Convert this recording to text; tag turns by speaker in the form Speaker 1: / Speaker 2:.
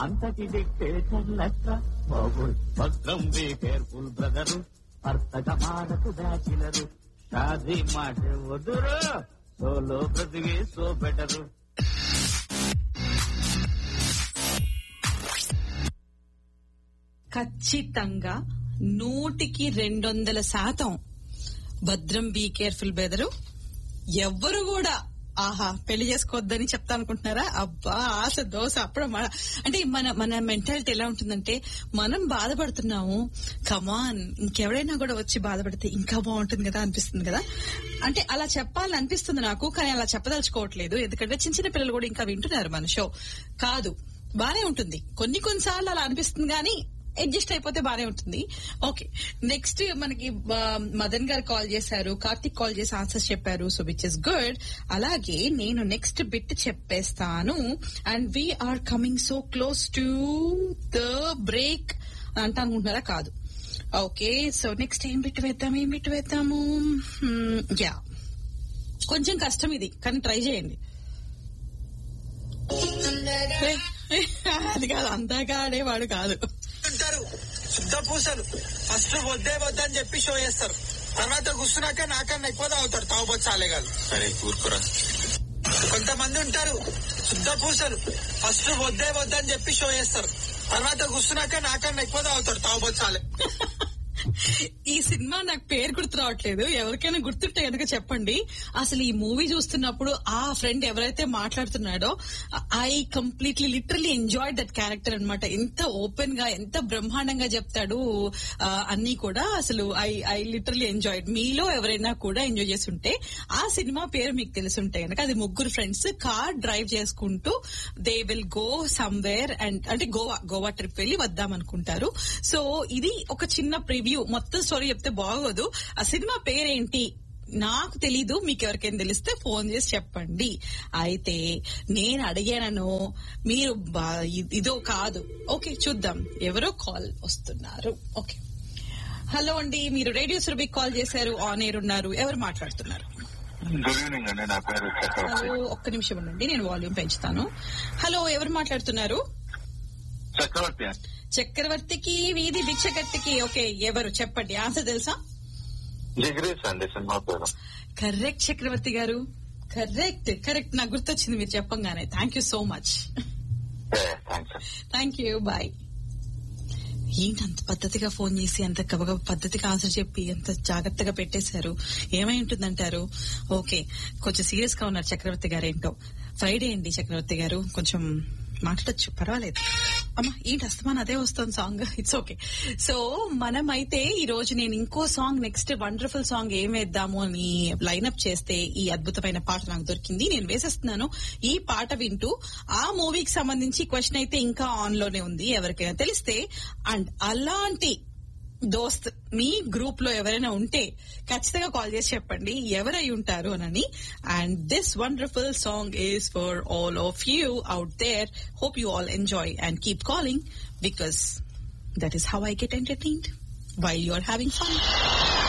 Speaker 1: అంతటి డిక్టేటర్ లెక్క బాబోయ్ భద్రం బీ కేర్ఫుల్ బ్రదరు భర్తక మారకు బ్యాచిలరు షాదీ మాట వదురు సోలో బ్రతికి సో బెటరు
Speaker 2: ఖచ్చితంగా నూటికి రెండొందల శాతం భద్రం బీ కేర్ఫుల్ బెదరు ఎవ్వరు కూడా ఆహా పెళ్లి చేసుకోవద్దని చెప్తా అనుకుంటున్నారా అబ్బా ఆశ దోశ అప్పుడు మన అంటే మన మన మెంటాలిటీ ఎలా ఉంటుందంటే మనం బాధపడుతున్నాము కమాన్ ఇంకెవరైనా కూడా వచ్చి బాధపడితే ఇంకా బాగుంటుంది కదా అనిపిస్తుంది కదా అంటే అలా చెప్పాలని అనిపిస్తుంది నాకు కానీ అలా చెప్పదలుచుకోవట్లేదు ఎందుకంటే చిన్న చిన్న పిల్లలు కూడా ఇంకా వింటున్నారు మన షో కాదు బానే ఉంటుంది కొన్ని కొన్నిసార్లు అలా అనిపిస్తుంది కానీ అడ్జస్ట్ అయిపోతే బానే ఉంటుంది ఓకే నెక్స్ట్ మనకి ఆ, మదన్ గారు కాల్ చేశారు కార్తిక్ కాల్ చేసి ఆన్సర్స్ చెప్పారు సో విచ్ ఇస్ గుడ్ అలాగే నేను నెక్స్ట్ బిట్ చెప్పేస్తాను and we are coming so close to the break అంట అనుకుంటున్నారా కాదు ఓకే సో నెక్స్ట్ ఏం బిట్ వేద్దాం ఏం బిట్ వేద్దాము యా కొంచెం కష్టం ఇది కానీ ట్రై చేయండి అది కాదు అంతగా ఆడేవాడు కాదు
Speaker 3: ఉంటారు శుద్ధ పూసలు ఫస్ట్ వద్దే వద్దని చెప్పి షో చేస్తారు తర్వాత కూర్చున్నాక నాకన్నా ఎక్కువ తాగుతారు తాగుబోచ్చాలే కాదు
Speaker 4: సరే ఊరుకురా
Speaker 3: కొంతమంది ఉంటారు శుద్ధ పూసలు ఫస్ట్ వద్దే వద్దని చెప్పి షో చేస్తారు తర్వాత కూర్చున్నాక నాకన్నా ఎక్కువ తాగుతారు తాగుబోచ్చాలే
Speaker 2: ఈ సినిమా నాకు పేరు గుర్తు రావట్లేదు ఎవరికైనా గుర్తుంటే కనుక చెప్పండి అసలు ఈ మూవీ చూస్తున్నప్పుడు ఆ ఫ్రెండ్ ఎవరైతే మాట్లాడుతున్నాడో I completely literally enjoy that character అన్నమాట ఎంత ఓపెన్ గా ఎంత బ్రహ్మాండంగా చెప్తాడు ఆ, అన్ని కూడా అసలు ఐ ఐ లిటరలీ ఎంజాయ్ మీలో ఎవరైనా కూడా ఎంజాయ్ చేస్తుంటే ఆ సినిమా పేరు మీకు తెలుసుంటే కనుక అది ముగ్గురు ఫ్రెండ్స్ కార్ డ్రైవ్ చేసుకుంటూ they will go somewhere and అంటే గోవా గోవా ట్రిప్ వెళ్ళి వద్దాం అనుకుంటారు సో ఇది ఒక చిన్న ప్రివ్యూ మొత్తం స్టోరీ చెప్తే బాగోదు ఆ సినిమా పేరేంటి నాకు తెలీదు మీకు ఎవరికైనా తెలిస్తే ఫోన్ చేసి చెప్పండి అయితే నేను అడిగానను మీరు బా- ఇ- ఇదో కాదు ఓకే చూద్దాం ఎవరో కాల్ వస్తున్నారు ఓకే హలో అండి మీరు రేడియో సురభికి కాల్ చేశారు ఆన్ ఎయిర్ ఉన్నారు ఎవరు మాట్లాడుతున్నారు
Speaker 4: గుడ్ ఈవినింగ్ అండి నా పేరు చక్రవర్తి
Speaker 2: హలో ఒక్క నిమిషం ఉండండి నేను వాల్యూమ్ పెంచుతాను హలో ఎవరు మాట్లాడుతున్నారు
Speaker 4: చక్రవర్తి అండి
Speaker 2: చక్రవర్తికి వీధి భిక్షకర్తికి ఓకే ఎవరు చెప్పండి ఆన్సర్ తెలుసా
Speaker 4: జిగ్రీస్ అండి సినిమా పేరు
Speaker 2: కరెక్ట్ చక్రవర్తి గారు కరెక్ట్ కరెక్ట్ నాకు గుర్తొచ్చింది మీరు చెప్పంగానే thank you so much
Speaker 4: thanks అండి
Speaker 2: థ్యాంక్ యూ బాయ్ ఏంటి అంత పద్ధతిగా ఫోన్ చేసి అంత గబగబ పద్ధతిగా ఆన్సర్ చెప్పి అంత జాగ్రత్తగా పెట్టేశారు ఏమై ఉంటుందంటారు ఓకే కొంచెం సీరియస్ గా ఉన్నారు చక్రవర్తి గారు ఏంటో ఫ్రైడే అండి చక్రవర్తి గారు కొంచెం మాట్లాడచ్చు పర్వాలేదు అమ్మా ఏంటి అస్తమాన్ అదే వస్తుంది సాంగ్ ఇట్స్ ఓకే సో మనమైతే ఈ రోజు నేను ఇంకో సాంగ్ నెక్స్ట్ వండర్ఫుల్ సాంగ్ ఏం వేద్దాము అని లైన్అప్ చేస్తే ఈ అద్భుతమైన పాట నాకు దొరికింది నేను వేసేస్తున్నాను ఈ పాట వింటూ ఆ మూవీకి సంబంధించి క్వశ్చన్ అయితే ఇంకా ఆన్ లోనే ఉంది ఎవరికైనా తెలిస్తే అండ్ అలాంటి దోస్త్ మీ గ్రూప్ లో ఎవరైనా ఉంటే ఖచ్చితంగా కాల్ చేసి చెప్పండి ఎవరై ఉంటారు అని and this wonderful song is for all of you out there hope you all enjoy and keep calling because that is how I get entertained while you are having fun